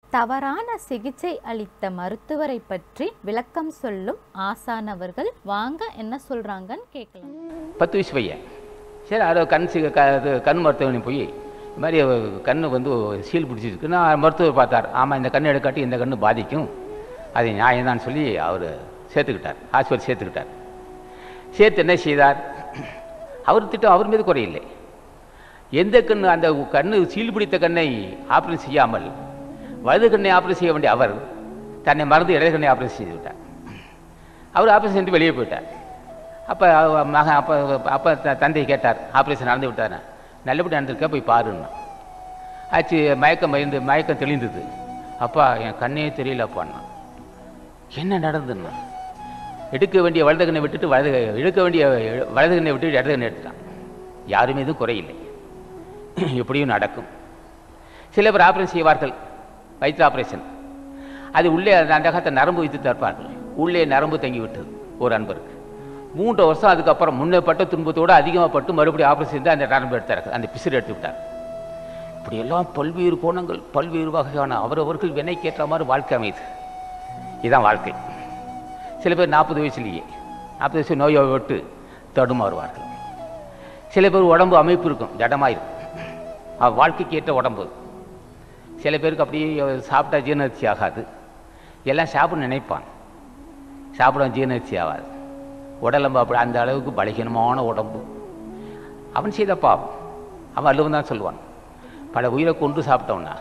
தவறான சிகிச்சை அளித்த மருத்துவரை பற்றி விளக்கம் சொல்லும் ஆசானவர்கள் வாங்க என்ன சொல்றாங்கன்னு கேட்கலாம் பத்து வயசு பையன் சரி அதை கண் சி க இது கண் மருத்துவமனை போய் இந்த மாதிரி கண் வந்து சீல் பிடிச்சிருக்கு நான் மருத்துவர் பார்த்தார் ஆமாம் இந்த கண் எடுக்காட்டி இந்த கண் பாதிக்கும் அது நியாயம்தான் சொல்லி அவர் சேர்த்துக்கிட்டார் ஆஸ்பத்திரி சேர்த்துக்கிட்டார் சேர்த்து என்ன செய்தார் அவர் திட்டம் அவர் மீது குறையில்லை எந்த கண் அந்த கண்ணு சீல் பிடித்த கண்ணை ஆப்ரேஷன் செய்யாமல் வலது கண்ணை ஆப்ரேஷன் செய்ய வேண்டிய அவர் தன்னை மறந்து இடது கண்ணை ஆப்ரேஷன் செய்து விட்டார் அவர் ஆப்ரேஷன் செஞ்சு வெளியே போயிட்டார் அப்போ மகன் அப்போ அப்போ த- தந்தை கேட்டார் ஆப்ரேஷன் நடந்து விட்டார் நல்லபடி நடந்திருக்கா போய் பாருன்னா ஆச்சு மயக்கம் மருந்து மயக்கம் தெளிந்தது அப்பா என் கண்ணே தெரியலப்பான்னா என்ன நடந்துன்னா எடுக்க வேண்டிய வலது கண்ணை விட்டுட்டு வலது எடுக்க வேண்டிய வலது கண்ணை விட்டுட்டு இடது கண்ணை எடுத்துட்டான் யாரும் எதுவும் குறையில்லை எப்படியும் நடக்கும் சில பேர் ஆப்ரேஷன் செய்வார்கள் வயிற்று ஆப்ரேஷன் அது உள்ளே அந்த அந்த காலத்தை நரம்பு வைத்து தற்பார்கள் உள்ளே நரம்பு தங்கி விட்டது ஒரு அன்பருக்கு மூன்று வருஷம் அதுக்கப்புறம் முன்னே பட்ட துன்பத்தோடு அதிகமாக பட்டு மறுபடியும் ஆப்ரேஷன் செய்து அந்த நரம்பு எடுத்தார் அந்த பிசிறு எடுத்து விட்டார் இப்படியெல்லாம் பல்வேறு கோணங்கள் பல்வேறு வகையான அவரவர்கள் வினைக்கேற்ற மாதிரி வாழ்க்கை அமையுது இதுதான் வாழ்க்கை சில பேர் நாற்பது வயசுலேயே நாற்பது வயசு நோயை விட்டு தடுமாறுவார்கள் சில பேர் உடம்பு அமைப்பு இருக்கும் ஜடமாயிருக்கும் அவ வாழ்க்கைக்கு ஏற்ற உடம்பு சில பேருக்கு அப்படியே சாப்பிட்டா ஜீரணர்ச்சி ஆகாது எல்லாம் சாப்பிட நினைப்பான் சாப்பிட ஜீரணர்ச்சி ஆகாது உடலம்பு அப்படி அந்த அளவுக்கு பலகீனமான உடம்பு அவன் செய்த பாவம் அவன் அல்லவன் தான் சொல்லுவான் பல உயிரை கொண்டு சாப்பிட்டவனா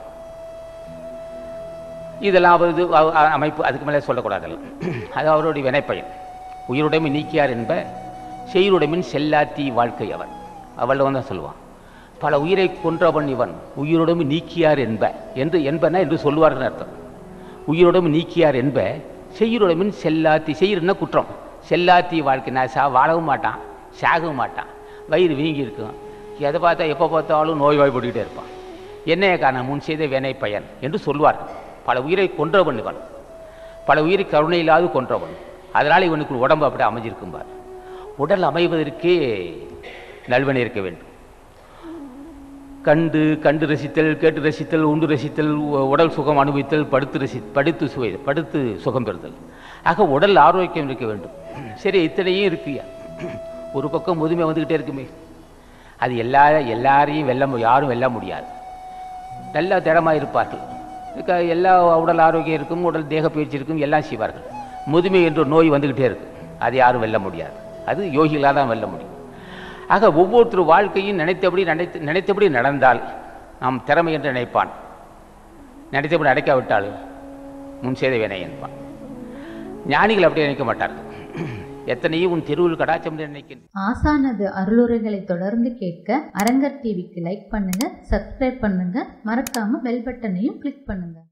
இதெல்லாம் அவரது அவ- அ- அமைப்பு அதுக்கு மேலே சொல்லக்கூடாதல்ல அது அவருடைய வினைப்பயன் உயிருடைமை நீக்கியார் என்ப செய்யுடைமின் செல்லாத்தி வாழ்க்கை அவன் அவள் தான் சொல்லுவான் பல உயிரை கொன்றவன் இவன் உயிருடைமை நீக்கியார் என்ப என்று என்பன என்று சொல்லுவார்கள் அர்த்தம் உயிருடைமை நீக்கியார் என்ப செய்யுடைமின் செல்லாத்தி செய்யுன்னா குற்றம் செல்லாத்தி வாழ்க்கை நான் சா வாழவும் மாட்டான் சாகவும் மாட்டான் வயிறு வீங்கி இருக்கும் எதை பார்த்தா எப்போ பார்த்தாலும் நோய்வாய்ப்பட்டுக்கிட்டே இருப்பான் என்னைய காண முன் செய்த வினை பயன் என்று சொல்வார்கள் பல உயிரை கொன்றவன் இவன் பல உயிரை கருணை இல்லாது கொன்றவன் அதனால் இவனுக்கு உடம்பு அப்படி அமைஞ்சிருக்கும்பார் உடல் அமைவதற்கே நல்வனை இருக்க வேண்டும் கண்டு கண்டு ரசித்தல் கேட்டு ரசித்தல் உண்டு ரசித்தல் உ- உடல் சுகம் அனுபவித்தல் படுத்து ரசி படுத்து சுவை படுத்து சுகம் பெறுதல் ஆக உடல் ஆரோக்கியம் இருக்க வேண்டும் சரி இத்தனையும் இருக்குயா ஒரு பக்கம் முதுமை வந்துக்கிட்டே இருக்குமே அது எல்லா எல்லாரையும் வெல்ல மு- யாரும் வெல்ல முடியாது நல்ல திடமாக இருப்பார்கள் இதுக்கு எல்லா உடல் ஆரோக்கியம் இருக்கும் உடல் தேக பயிற்சி இருக்கும் எல்லாம் செய்வார்கள் முதுமை என்ற ஒரு நோய் வந்துக்கிட்டே இருக்கு அது யாரும் வெல்ல முடியாது அது யோகிகளாக தான் வெல்ல முடியும் ஆக ஒவ்வொருத்தர் வாழ்க்கையும் நினைத்தபடி நினைத்து நினைத்தபடி நடந்தால் நாம் திறமை என்று நினைப்பான் நினைத்தபடி நடக்காவிட்டால் முன் செய்த வினை என்பான் ஞானிகள் அப்படி நினைக்க மாட்டார்கள் எத்தனையும் உன் தெருவில் கடாச்சம் என்று நினைக்கின்றேன் ஆசானது அருளுரைகளை தொடர்ந்து கேட்க அரங்கர் டிவிக்கு லைக் பண்ணுங்க சப்ஸ்கிரைப் பண்ணுங்க மறக்காம பெல் பட்டனையும் கிளிக் பண்ணுங்க